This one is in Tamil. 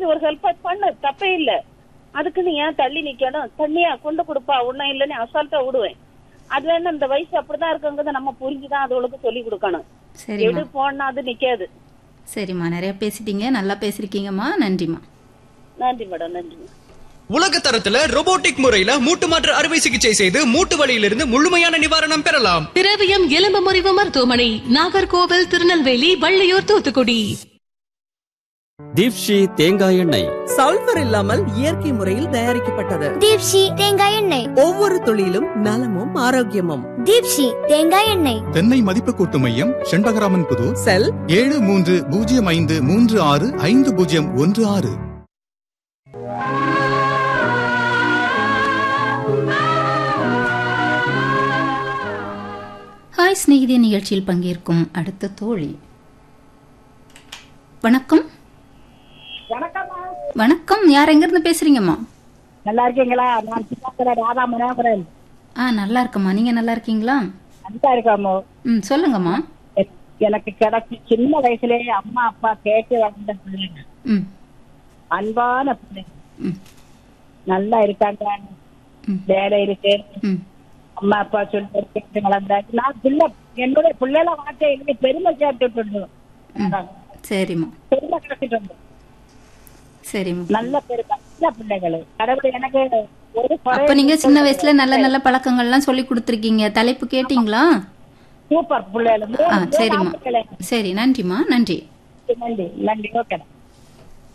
முடிஞ்ச ஒரு ஹெல்ப் பண்ணு தப்பே இல்ல அதுக்கு நீ ஏன் தள்ளி நிக்கணும் தண்ணியா கொண்டு கொடுப்பா ஒண்ணும் இல்லைன்னு அசால்ட்டா விடுவேன் அது வேணா இந்த வயசு அப்படிதான் இருக்குங்கிறத நம்ம புரிஞ்சுதான் அதுகளுக்கு சொல்லி கொடுக்கணும் சரிம்மா எடு போனா அது நிக்காது சரிம்மா நிறைய பேசிட்டீங்க நல்லா பேசிருக்கீங்கம்மா நன்றிம்மா நன்றி மேடம் நன்றி உலக தரத்துல robotic முறையில மூட்டு மாற்று அறுவை சிகிச்சை செய்து மூட்டு வலியிலிருந்து முழுமையான நிவாரணம் பெறலாம் திரவியம் எலும்பு முறிவு மருத்துவமனை நாகர்கோவில் திருநெல்வேலி வள்ளியூர் தூத்துக்குடி தீப்ஷி தேங்காய் எண்ணெய் சல்பர் இல்லாமல் இயற்கை முறையில் தயாரிக்கப்பட்டது தீப்ஷி தேங்காய் எண்ணெய் ஒவ்வொரு துளியிலும் நலமும் ஆரோக்கியமும் தீப்ஷி தேங்காய் எண்ணெய் தென்னை மதிப்பு கூட்டு மையம் செண்பகராமன் புது செல் ஏழு மூன்று பூஜ்ஜியம் ஐந்து மூன்று ஆறு ஐந்து பூஜ்ஜியம் ஒன்று ஆறு ஹாய் ஸ்நேகிதி நிகழ்ச்சியில் பங்கேற்கும் அடுத்த தோழி வணக்கம் வணக்கம் யார் எங்கிருந்து பேசுறீங்கம்மா நல்லா இருக்கீங்களா நான் சித்தாத்துல ராதா மனோகரன் ஆ நல்லா இருக்கம்மா நீங்க நல்லா இருக்கீங்களா நல்லா இருக்காமோ ம் சொல்லுங்கம்மா எனக்கு கிடைச்சி சின்ன வயசுலயே அம்மா அப்பா கேட்டு வளர்ந்த பிள்ளைங்க ம் அன்பான பிள்ளைங்க ம் நல்லா இருக்காங்க ம். வேலை இருக்கு ம் அம்மா அப்பா சொல்லி கேட்டு வளர்ந்தாச்சு நான் பிள்ளை என்னுடைய பிள்ளைல வார்த்தை எனக்கு பெருமை சேர்த்துட்டு இருந்தோம் ம் சரிம்மா பெருமை கிடைச்சிட்டு இருந்தோம் சரிம்மா நல்ல பெருமை நல்ல பிள்ளைகள் கடவுள் எனக்கு ஒரு குறை அப்ப நீங்க சின்ன வயசுல நல்ல நல்ல பழக்கங்கள்லாம் சொல்லி கொடுத்துருக்கீங்க தலைப்பு கேட்டீங்களா சூப்பர் பிள்ளைகள் ஆ சரிம்மா சரி நன்றிம்மா நன்றி நன்றி நன்றி ஓகே